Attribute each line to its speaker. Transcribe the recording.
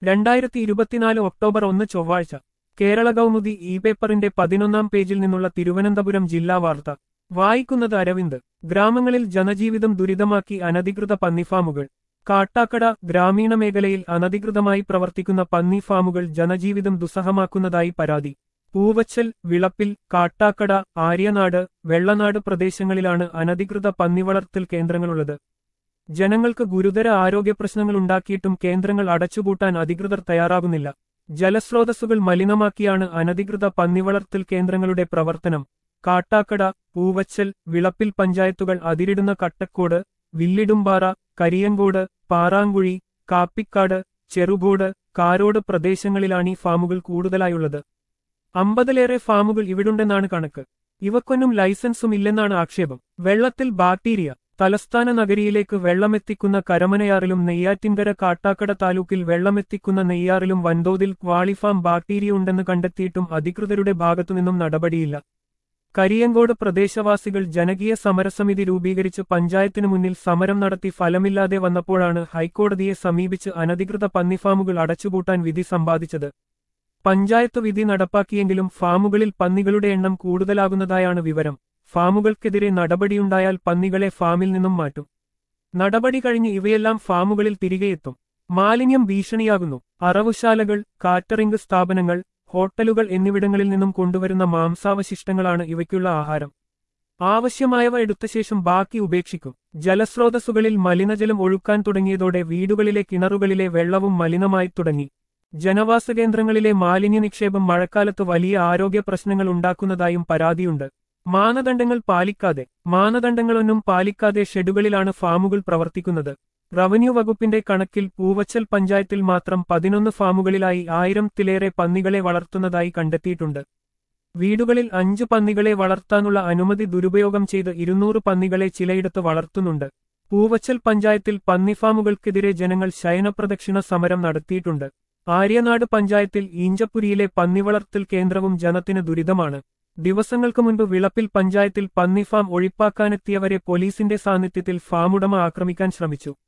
Speaker 1: രണ്ടായിരത്തി ഇരുപത്തിനാല് ഒക്ടോബർ ഒന്ന് ചൊവ്വാഴ്ച കേരള കൗമുദി ഇ പേപ്പറിന്റെ പതിനൊന്നാം പേജിൽ നിന്നുള്ള തിരുവനന്തപുരം ജില്ലാ വാർത്ത വായിക്കുന്നത് അരവിന്ദ് ഗ്രാമങ്ങളിൽ ജനജീവിതം ദുരിതമാക്കി അനധികൃത പന്നിഫാമുകൾ കാട്ടാക്കട ഗ്രാമീണ മേഖലയിൽ അനധികൃതമായി പ്രവർത്തിക്കുന്ന പന്നി ഫാമുകൾ ജനജീവിതം ദുസ്സഹമാക്കുന്നതായി പരാതി പൂവച്ചൽ വിളപ്പിൽ കാട്ടാക്കട ആര്യനാട് വെള്ളനാട് പ്രദേശങ്ങളിലാണ് അനധികൃത പന്നിവളർത്തൽ കേന്ദ്രങ്ങളുള്ളത് ജനങ്ങൾക്ക് ഗുരുതര ആരോഗ്യ പ്രശ്നങ്ങൾ ഉണ്ടാക്കിയിട്ടും കേന്ദ്രങ്ങൾ അടച്ചുപൂട്ടാൻ അധികൃതർ തയ്യാറാകുന്നില്ല ജലസ്രോതസ്സുകൾ മലിനമാക്കിയാണ് അനധികൃത പന്നിവളർത്തൽ കേന്ദ്രങ്ങളുടെ പ്രവർത്തനം കാട്ടാക്കട പൂവച്ചൽ വിളപ്പിൽ പഞ്ചായത്തുകൾ അതിരിടുന്ന കട്ടക്കോട് വില്ലിടുംപാറ കരിയങ്കോട് പാറാങ്കുഴി കാപ്പിക്കാട് ചെറുകോട് കാരോട് പ്രദേശങ്ങളിലാണ് ഈ ഫാമുകൾ കൂടുതലായുള്ളത് അമ്പതിലേറെ ഫാമുകൾ ഇവിടുണ്ടെന്നാണ് കണക്ക് ഇവക്കൊന്നും ലൈസൻസും ഇല്ലെന്നാണ് ആക്ഷേപം വെള്ളത്തിൽ ബാക്ടീരിയ തലസ്ഥാന നഗരിയിലേക്ക് വെള്ളമെത്തിക്കുന്ന കരമനയാറിലും നെയ്യാറ്റിൻകര കാട്ടാക്കട താലൂക്കിൽ വെള്ളമെത്തിക്കുന്ന നെയ്യാറിലും വൻതോതിൽ ക്വാളിഫാം ബാക്ടീരിയ ഉണ്ടെന്ന് കണ്ടെത്തിയിട്ടും അധികൃതരുടെ ഭാഗത്തുനിന്നും നടപടിയില്ല കരിയങ്കോട് പ്രദേശവാസികൾ ജനകീയ സമരസമിതി രൂപീകരിച്ച് പഞ്ചായത്തിനു മുന്നിൽ സമരം നടത്തി ഫലമില്ലാതെ വന്നപ്പോഴാണ് ഹൈക്കോടതിയെ സമീപിച്ച് അനധികൃത പന്നിഫാമുകൾ അടച്ചുപൂട്ടാൻ വിധി സമ്പാദിച്ചത് പഞ്ചായത്ത് വിധി നടപ്പാക്കിയെങ്കിലും ഫാമുകളിൽ പന്നികളുടെ എണ്ണം കൂടുതലാകുന്നതായാണ് വിവരം ഫാമുകൾക്കെതിരെ നടപടിയുണ്ടായാൽ പന്നികളെ ഫാമിൽ നിന്നും മാറ്റും നടപടി കഴിഞ്ഞ് ഇവയെല്ലാം ഫാമുകളിൽ തിരികെയെത്തും മാലിന്യം ഭീഷണിയാകുന്നു അറവുശാലകൾ കാറ്ററിംഗ് സ്ഥാപനങ്ങൾ ഹോട്ടലുകൾ എന്നിവിടങ്ങളിൽ നിന്നും കൊണ്ടുവരുന്ന മാംസാവശിഷ്ടങ്ങളാണ് ഇവയ്ക്കുള്ള ആഹാരം ആവശ്യമായവ എടുത്ത ശേഷം ബാക്കി ഉപേക്ഷിക്കും ജലസ്രോതസ്സുകളിൽ മലിനജലം ഒഴുക്കാൻ തുടങ്ങിയതോടെ വീടുകളിലെ കിണറുകളിലെ വെള്ളവും മലിനമായി തുടങ്ങി ജനവാസ കേന്ദ്രങ്ങളിലെ മാലിന്യ നിക്ഷേപം മഴക്കാലത്ത് വലിയ ആരോഗ്യ പ്രശ്നങ്ങൾ ഉണ്ടാക്കുന്നതായും പരാതിയുണ്ട് മാനദണ്ഡങ്ങൾ പാലിക്കാതെ മാനദണ്ഡങ്ങളൊന്നും പാലിക്കാതെ ഷെഡുകളിലാണ് ഫാമുകൾ പ്രവർത്തിക്കുന്നത് റവന്യൂ വകുപ്പിന്റെ കണക്കിൽ പൂവച്ചൽ പഞ്ചായത്തിൽ മാത്രം പതിനൊന്ന് ഫാമുകളിലായി ആയിരത്തിലേറെ പന്നികളെ വളർത്തുന്നതായി കണ്ടെത്തിയിട്ടുണ്ട് വീടുകളിൽ അഞ്ചു പന്നികളെ വളർത്താനുള്ള അനുമതി ദുരുപയോഗം ചെയ്ത് ഇരുന്നൂറ് പന്നികളെ ചിലയിടത്ത് വളർത്തുന്നുണ്ട് പൂവച്ചൽ പഞ്ചായത്തിൽ പന്നിഫാമുകൾക്കെതിരെ ജനങ്ങൾ ശയനപ്രദക്ഷിണ സമരം നടത്തിയിട്ടുണ്ട് ആര്യനാട് പഞ്ചായത്തിൽ ഈഞ്ചപ്പുരിയിലെ പന്നിവളർത്തൽ കേന്ദ്രവും ജനത്തിന് ദുരിതമാണ് ദിവസങ്ങൾക്ക് മുൻപ് വിളപ്പിൽ പഞ്ചായത്തിൽ പന്നിഫാം ഒഴിപ്പാക്കാനെത്തിയവരെ പോലീസിന്റെ സാന്നിധ്യത്തിൽ ഫാമുടമ ആക്രമിക്കാൻ ശ്രമിച്ചു